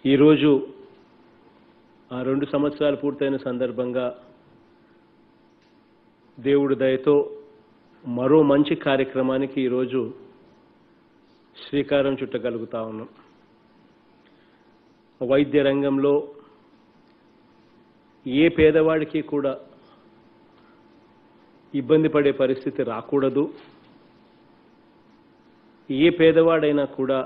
ఈరోజు ఆ రెండు సంవత్సరాలు పూర్తయిన సందర్భంగా దేవుడి దయతో మరో మంచి కార్యక్రమానికి ఈరోజు శ్రీకారం చుట్టగలుగుతా ఉన్నాం వైద్య రంగంలో ఏ పేదవాడికి కూడా ఇబ్బంది పడే పరిస్థితి రాకూడదు ఏ పేదవాడైనా కూడా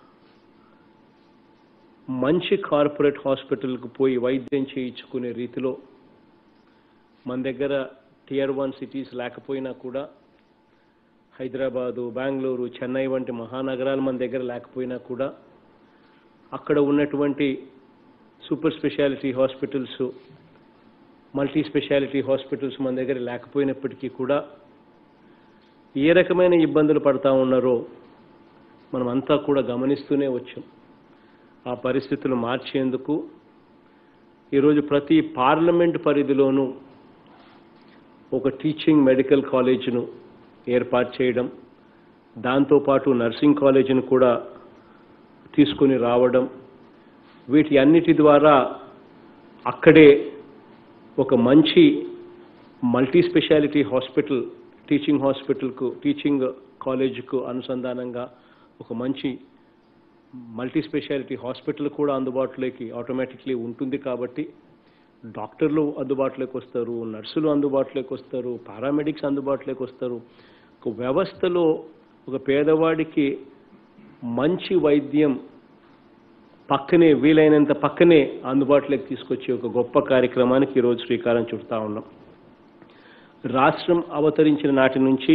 మంచి కార్పొరేట్ హాస్పిటల్కు పోయి వైద్యం చేయించుకునే రీతిలో మన దగ్గర టియర్ వన్ సిటీస్ లేకపోయినా కూడా హైదరాబాదు బెంగళూరు చెన్నై వంటి మహానగరాలు మన దగ్గర లేకపోయినా కూడా అక్కడ ఉన్నటువంటి super speciality hospitals multi speciality hospitals మన దగ్గర లేకపోయినప్పటికీ కూడా ఏ రకమైన ఇబ్బందులు పడతా ఉన్నారో మనం అంతా కూడా గమనిస్తూనే వచ్చాం ఆ పరిస్థితులు మార్చేందుకు ఈరోజు ప్రతి పార్లమెంట్ పరిధిలోనూ ఒక టీచింగ్ మెడికల్ కాలేజీను ఏర్పాటు చేయడం దాంతోపాటు నర్సింగ్ కాలేజీని కూడా తీసుకుని రావడం వీటి అన్నిటి ద్వారా అక్కడే ఒక మంచి మల్టీ స్పెషాలిటీ హాస్పిటల్ టీచింగ్ హాస్పిటల్కు టీచింగ్ కాలేజీకు అనుసంధానంగా ఒక మంచి మల్టీ స్పెషాలిటీ హాస్పిటల్ కూడా అందుబాటులోకి ఆటోమేటిక్లీ ఉంటుంది కాబట్టి డాక్టర్లు అందుబాటులోకి వస్తారు నర్సులు అందుబాటులోకి వస్తారు పారామెడిక్స్ అందుబాటులోకి వస్తారు ఒక వ్యవస్థలో ఒక పేదవాడికి మంచి వైద్యం పక్కనే వీలైనంత పక్కనే అందుబాటులోకి తీసుకొచ్చే ఒక గొప్ప కార్యక్రమానికి ఈరోజు శ్రీకారం చుడతా ఉన్నాం రాష్ట్రం అవతరించిన నాటి నుంచి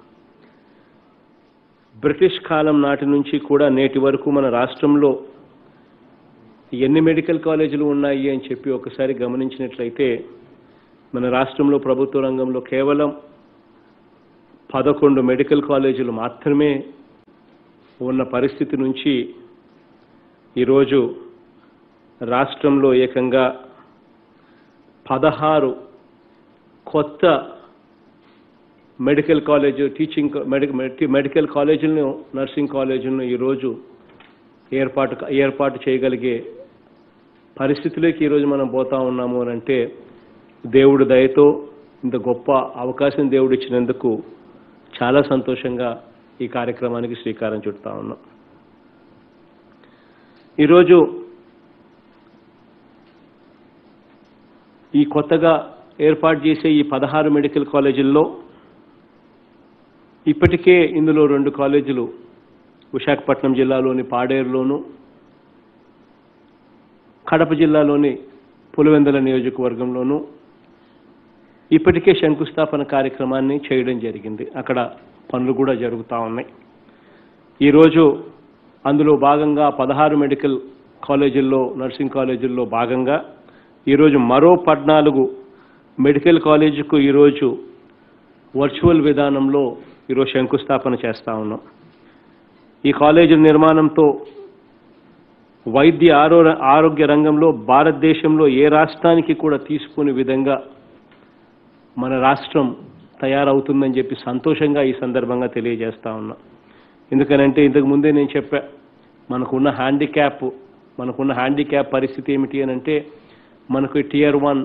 బ్రిటిష్ కాలం నాటి నుంచి కూడా నేటి వరకు మన రాష్ట్రంలో ఎన్ని మెడికల్ కాలేజీలు ఉన్నాయి అని చెప్పి ఒకసారి గమనించినట్లయితే మన రాష్ట్రంలో ప్రభుత్వ రంగంలో కేవలం పదకొండు మెడికల్ కాలేజీలు మాత్రమే ఉన్న పరిస్థితి నుంచి ఈరోజు రాష్ట్రంలో ఏకంగా పదహారు కొత్త మెడికల్ కాలేజ్ టీచింగ్ మెడికల్ కాలేజీలను నర్సింగ్ కాలేజీలను ఈరోజు ఏర్పాటు ఏర్పాటు చేయగలిగే పరిస్థితిలోకి ఈరోజు మనం పోతా ఉన్నాము అని అంటే దేవుడి దయతో ఇంత గొప్ప అవకాశం దేవుడు ఇచ్చినందుకు చాలా సంతోషంగా ఈ కార్యక్రమానికి శ్రీకారం చుడతా ఉన్నాం ఈరోజు ఈ కొత్తగా ఏర్పాటు చేసే ఈ పదహారు మెడికల్ కాలేజీల్లో ఇప్పటికే ఇందులో రెండు కాలేజీలు విశాఖపట్నం జిల్లాలోని పాడేరులోను కడప జిల్లాలోని పులివెందుల నియోజకవర్గంలోనూ ఇప్పటికే శంకుస్థాపన కార్యక్రమాన్ని చేయడం జరిగింది అక్కడ పనులు కూడా జరుగుతూ ఉన్నాయి ఈరోజు అందులో భాగంగా పదహారు మెడికల్ కాలేజీల్లో నర్సింగ్ కాలేజీల్లో భాగంగా ఈరోజు మరో పద్నాలుగు మెడికల్ కాలేజీకు ఈరోజు వర్చువల్ విధానంలో ఈరోజు శంకుస్థాపన చేస్తా ఉన్నాం ఈ కాలేజీ నిర్మాణంతో వైద్య ఆరో ఆరోగ్య రంగంలో భారతదేశంలో ఏ రాష్ట్రానికి కూడా తీసుకునే విధంగా మన రాష్ట్రం తయారవుతుందని చెప్పి సంతోషంగా ఈ సందర్భంగా తెలియజేస్తా ఉన్నా ఎందుకనంటే ఇంతకు ముందే నేను చెప్పా మనకున్న హ్యాండిక్యాప్ మనకున్న హ్యాండిక్యాప్ పరిస్థితి ఏమిటి అని అంటే మనకు టియర్ వన్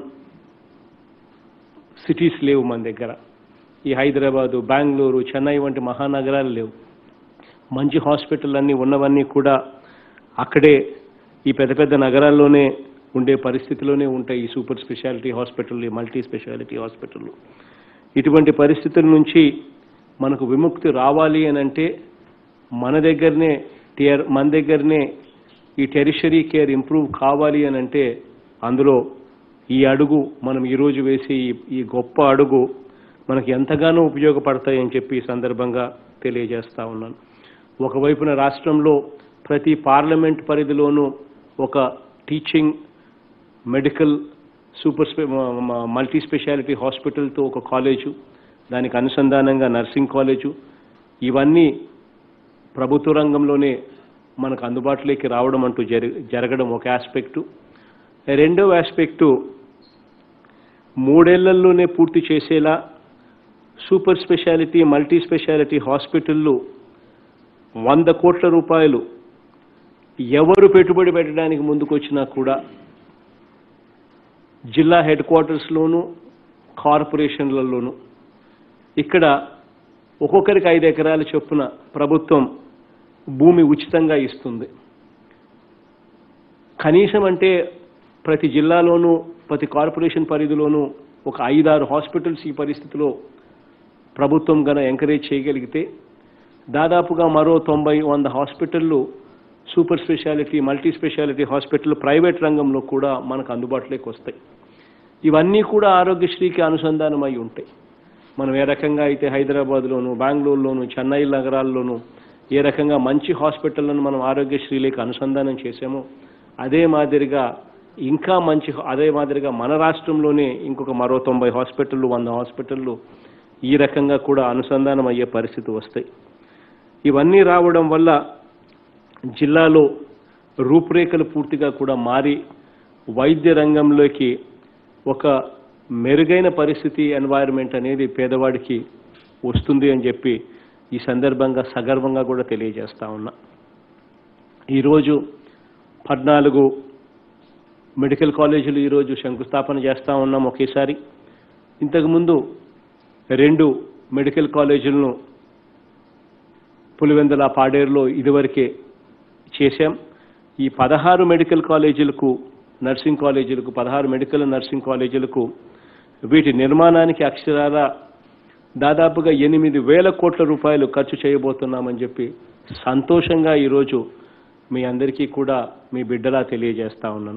సిటీస్ లేవు మన దగ్గర ఈ హైదరాబాదు బెంగళూరు చెన్నై వంటి మహానగరాలు లేవు మంచి హాస్పిటల్ అన్నీ ఉన్నవన్నీ కూడా అక్కడే ఈ పెద్ద పెద్ద నగరాల్లోనే ఉండే పరిస్థితిలోనే ఉంటాయి ఈ సూపర్ స్పెషాలిటీ హాస్పిటల్ ఈ మల్టీ స్పెషాలిటీ హాస్పిటల్ ఇటువంటి పరిస్థితుల నుంచి మనకు విముక్తి రావాలి అని అంటే మన దగ్గరనే టియర్ మన దగ్గరనే ఈ టెరిషరీ కేర్ ఇంప్రూవ్ కావాలి అని అంటే అందులో ఈ అడుగు మనం ఈరోజు వేసే ఈ ఈ గొప్ప అడుగు మనకి ఎంతగానో ఉపయోగపడతాయని చెప్పి ఈ సందర్భంగా తెలియజేస్తా ఉన్నాను ఒకవైపున రాష్ట్రంలో ప్రతి పార్లమెంట్ పరిధిలోనూ ఒక టీచింగ్ మెడికల్ సూపర్ స్పె మల్టీ స్పెషాలిటీ హాస్పిటల్తో ఒక కాలేజు దానికి అనుసంధానంగా నర్సింగ్ కాలేజు ఇవన్నీ ప్రభుత్వ రంగంలోనే మనకు అందుబాటులోకి రావడం అంటూ జరి జరగడం ఒక ఆస్పెక్టు రెండవ ఆస్పెక్టు మూడేళ్లలోనే పూర్తి చేసేలా సూపర్ స్పెషాలిటీ మల్టీ స్పెషాలిటీ హాస్పిటళ్ళు వంద కోట్ల రూపాయలు ఎవరు పెట్టుబడి పెట్టడానికి ముందుకొచ్చినా కూడా జిల్లా హెడ్ క్వార్టర్స్లోనూ కార్పొరేషన్లలోనూ ఇక్కడ ఒక్కొక్కరికి ఐదు ఎకరాల చొప్పున ప్రభుత్వం భూమి ఉచితంగా ఇస్తుంది కనీసం అంటే ప్రతి జిల్లాలోనూ ప్రతి కార్పొరేషన్ పరిధిలోనూ ఒక ఐదారు హాస్పిటల్స్ ఈ పరిస్థితిలో ప్రభుత్వం గన ఎంకరేజ్ చేయగలిగితే దాదాపుగా మరో తొంభై వంద హాస్పిటళ్ళు super speciality multi speciality hospital private రంగంలో కూడా మనకు అందుబాటులోకి వస్తాయి ఇవన్నీ కూడా ఆరోగ్యశ్రీకి అనుసంధానం అయి ఉంటాయి మనం ఏ రకంగా అయితే హైదరాబాద్లోను బెంగళూరులోను చెన్నై నగరాల్లోనూ ఏ రకంగా మంచి హాస్పిటళ్లను మనం ఆరోగ్యశ్రీలోకి అనుసంధానం చేసామో అదే మాదిరిగా ఇంకా మంచి అదే మాదిరిగా మన రాష్ట్రంలోనే ఇంకొక మరో తొంభై హాస్పిటళ్ళు వంద హాస్పిటళ్ళు ఈ రకంగా కూడా అనుసంధానం అయ్యే పరిస్థితి వస్తాయి ఇవన్నీ రావడం వల్ల జిల్లాలో రూపురేఖలు పూర్తిగా కూడా మారి వైద్య రంగంలోకి ఒక మెరుగైన పరిస్థితి ఎన్వైరన్మెంట్ అనేది పేదవాడికి వస్తుంది అని చెప్పి ఈ సందర్భంగా సగర్వంగా కూడా తెలియజేస్తా ఉన్నా ఈరోజు పద్నాలుగు మెడికల్ కాలేజీలు ఈరోజు శంకుస్థాపన చేస్తూ ఉన్నాం ఒకేసారి ఇంతకుముందు రెండు మెడికల్ కాలేజీలను పులివెందుల పాడేరులో ఇదివరకే చేశాం ఈ పదహారు మెడికల్ కాలేజీలకు నర్సింగ్ కాలేజీలకు పదహారు మెడికల్ నర్సింగ్ కాలేజీలకు వీటి నిర్మాణానికి అక్షరాల దాదాపుగా ఎనిమిది వేల కోట్ల రూపాయలు ఖర్చు చేయబోతున్నామని చెప్పి సంతోషంగా ఈరోజు మీ అందరికీ కూడా మీ బిడ్డలా తెలియజేస్తా ఉన్నాను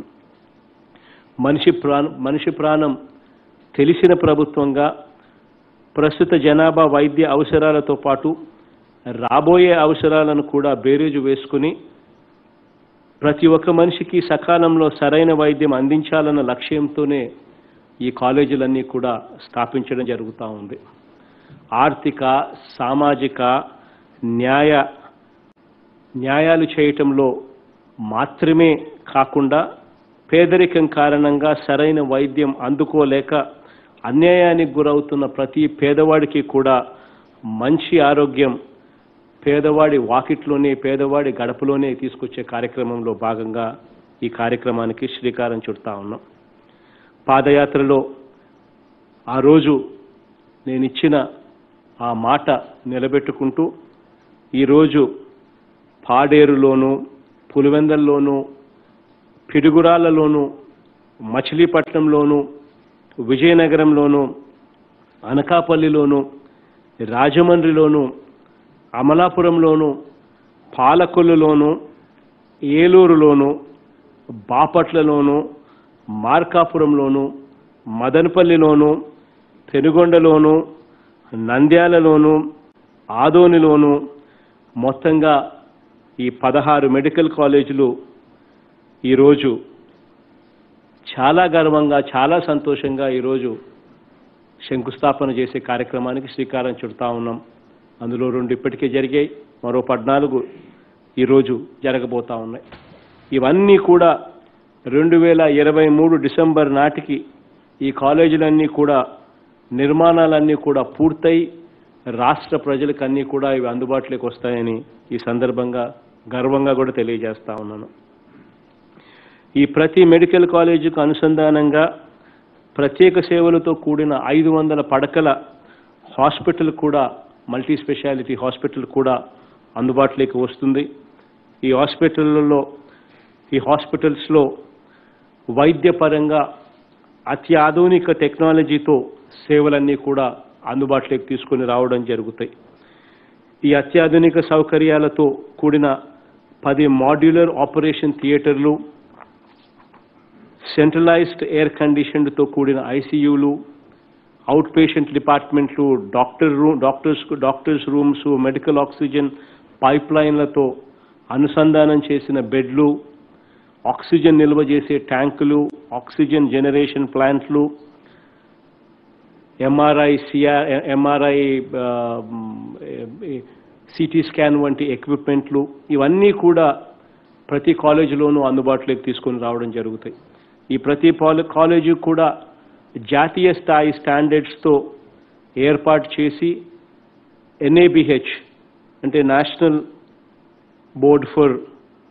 మనిషి ప్రాణం మనిషి ప్రాణం తెలిసిన ప్రభుత్వంగా ప్రస్తుత జనాభా వైద్య అవసరాలతో పాటు రాబోయే అవసరాలను కూడా బేరీజు వేసుకుని ప్రతి ఒక్క మనిషికి సకాలంలో సరైన వైద్యం అందించాలన్న లక్ష్యంతోనే ఈ కాలేజీలన్నీ కూడా స్థాపించడం జరుగుతూ ఉంది ఆర్థిక సామాజిక న్యాయ న్యాయాలు చేయటంలో మాత్రమే కాకుండా పేదరికం కారణంగా సరైన వైద్యం అందుకోలేక అన్యాయానికి గురవుతున్న ప్రతి పేదవాడికి కూడా మంచి ఆరోగ్యం పేదవాడి వాకిట్లోనే పేదవాడి గడపలోనే తీసుకొచ్చే కార్యక్రమంలో భాగంగా ఈ కార్యక్రమానికి శ్రీకారం చుడతా ఉన్నాం పాదయాత్రలో ఆ రోజు నేను ఇచ్చిన ఆ మాట నిలబెట్టుకుంటూ ఈరోజు పాడేరులోను పులివెందల్లోనూ పిడుగురాళ్లలోనూ మచిలీపట్నంలోనూ విజయనగరంలోనూ అనకాపల్లిలోనూ రాజమండ్రిలోనూ అమలాపురంలోనూ పాలకొల్లులోనూ ఏలూరులోనూ బాపట్లలోనూ మార్కాపురంలోనూ మదనపల్లిలోనూ పెనుగొండలోనూ నంద్యాలలోనూ ఆదోనిలోనూ మొత్తంగా ఈ పదహారు మెడికల్ కాలేజీలు ఈరోజు చాలా గర్వంగా చాలా సంతోషంగా ఈరోజు శంకుస్థాపన చేసే కార్యక్రమానికి శ్రీకారం చుడతా ఉన్నాం అందులో రెండు ఇప్పటికే జరిగాయి మరో పద్నాలుగు ఈరోజు జరగబోతా ఉన్నాయి ఇవన్నీ కూడా రెండు వేల ఇరవై మూడు డిసెంబర్ నాటికి ఈ కాలేజీలన్నీ కూడా నిర్మాణాలన్నీ కూడా పూర్తయి రాష్ట్ర ప్రజలకు అన్నీ కూడా ఇవి అందుబాటులోకి వస్తాయని ఈ సందర్భంగా గర్వంగా కూడా తెలియజేస్తా ఉన్నాను ఈ ప్రతి మెడికల్ కాలేజీకి అనుసంధానంగా ప్రత్యేక సేవలతో కూడిన ఐదు వందల పడకల హాస్పిటల్ కూడా మల్టీ స్పెషాలిటీ హాస్పిటల్ కూడా అందుబాటులోకి వస్తుంది ఈ హాస్పిటల్లో ఈ హాస్పిటల్స్లో వైద్యపరంగా అత్యాధునిక టెక్నాలజీతో సేవలన్నీ కూడా అందుబాటులోకి తీసుకొని రావడం జరుగుతాయి ఈ అత్యాధునిక సౌకర్యాలతో కూడిన పది మాడ్యులర్ ఆపరేషన్ థియేటర్లు సెంట్రలైజ్డ్ ఎయిర్ కండిషన్డ్తో కూడిన ఐసీయూలు అవుట్ పేషెంట్ డిపార్ట్మెంట్లు doctor room doctors doctors rooms medical oxygen pipe లైన్లతో అనుసంధానం చేసిన బెడ్లు ఆక్సిజన్ నిల్వ చేసే ట్యాంకులు ఆక్సిజన్ జనరేషన్ ప్లాంట్లు MRI CR MRI CT scan వంటి ఎక్విప్మెంట్లు ఇవన్నీ కూడా ప్రతి కాలేజీలోనూ అందుబాటులోకి తీసుకొని రావడం జరుగుతాయి ఈ ప్రతి పాల- కాలేజీ కూడా జాతీయ స్థాయి స్టాండర్డ్స్తో ఏర్పాటు చేసి ఎన్ఏబిహెచ్ అంటే నేషనల్ బోర్డ్ ఫర్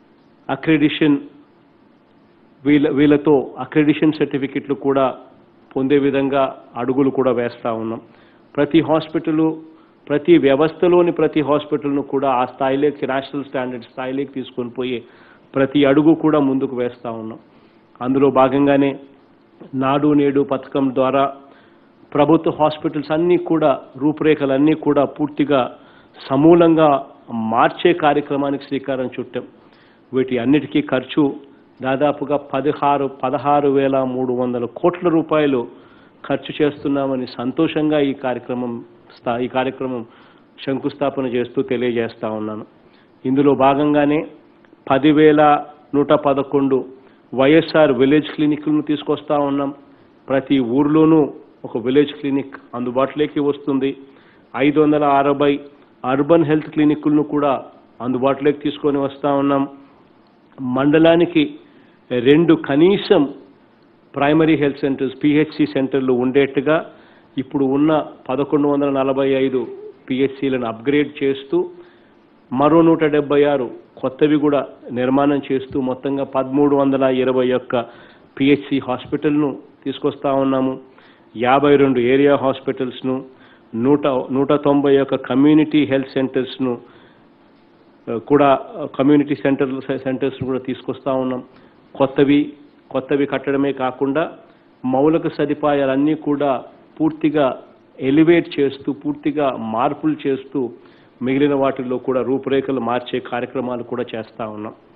అక్రెడిషన్ వీళ్ళ వీళ్ళతో అక్రెడిషన్ సర్టిఫికెట్లు కూడా పొందే విధంగా అడుగులు కూడా వేస్తూ ఉన్నాం ప్రతి హాస్పిటల్ ప్రతి వ్యవస్థలోని ప్రతి హాస్పిటల్ను కూడా ఆ స్థాయిలోకి నేషనల్ స్టాండర్డ్ స్థాయిలోకి తీసుకొని పోయే ప్రతి అడుగు కూడా ముందుకు వేస్తూ ఉన్నాం అందులో భాగంగానే నాడు నేడు పథకం ద్వారా ప్రభుత్వ హాస్పిటల్స్ అన్నీ కూడా రూపురేఖలన్నీ కూడా పూర్తిగా సమూలంగా మార్చే కార్యక్రమానికి శ్రీకారం చుట్టాం వీటి అన్నిటికీ ఖర్చు దాదాపుగా పదహారు పదహారు వేల మూడు వందల కోట్ల రూపాయలు ఖర్చు చేస్తున్నామని సంతోషంగా ఈ కార్యక్రమం స్థా ఈ కార్యక్రమం శంకుస్థాపన చేస్తూ తెలియజేస్తా ఉన్నాను ఇందులో భాగంగానే పదివేల నూట పదకొండు వైఎస్ఆర్ విలేజ్ క్లినిక్లను తీసుకొస్తా ఉన్నాం ప్రతి ఊర్లోనూ ఒక విలేజ్ క్లినిక్ అందుబాటులోకి వస్తుంది ఐదు వందల అరవై అర్బన్ హెల్త్ క్లినిక్లను కూడా అందుబాటులోకి తీసుకొని వస్తా ఉన్నాం మండలానికి రెండు కనీసం ప్రైమరీ హెల్త్ సెంటర్స్ పిహెచ్సి సెంటర్లు ఉండేట్టుగా ఇప్పుడు ఉన్న పదకొండు వందల నలభై ఐదు పిహెచ్సిలను అప్గ్రేడ్ చేస్తూ మరో నూట డెబ్బై ఆరు కొత్తవి కూడా నిర్మాణం చేస్తూ మొత్తంగా పదమూడు వందల ఇరవై ఒక్క పిహెచ్సి హాస్పిటల్ను తీసుకొస్తా ఉన్నాము యాభై రెండు ఏరియా హాస్పిటల్స్ను నూట నూట తొంభై ఒక్క కమ్యూనిటీ హెల్త్ సెంటర్స్ను ఆ, కూడా కమ్యూనిటీ సెంటర్ సెంటర్స్ కూడా తీసుకొస్తా ఉన్నాం కొత్తవి కొత్తవి కట్టడమే కాకుండా మౌలిక సదుపాయాలన్నీ కూడా పూర్తిగా ఎలివేట్ చేస్తూ పూర్తిగా మార్పులు చేస్తూ మిగిలిన వాటిల్లో కూడా రూపురేఖలు మార్చే కార్యక్రమాలు కూడా చేస్తా ఉన్నాం